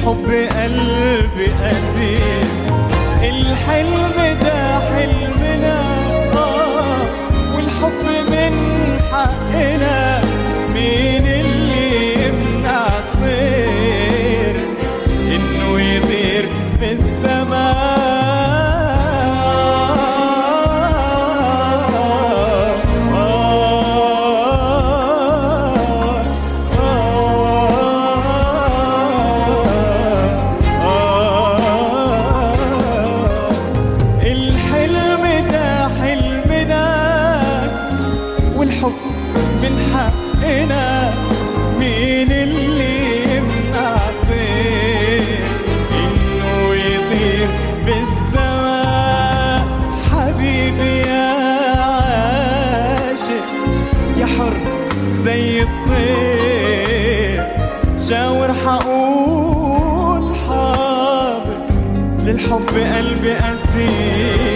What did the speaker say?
للحب قلبي أسير الحلم ده حلمنا آه والحب من حقنا مين اللي يمنع الطير إنه يطير في السماء الحلم ده حلمنا والحب من حقنا مين اللي يمنع الطير انه يطير في السماء حبيبي يا عاشق يا حر زي الطير شاور حقول حاضر للحب قلبي أسير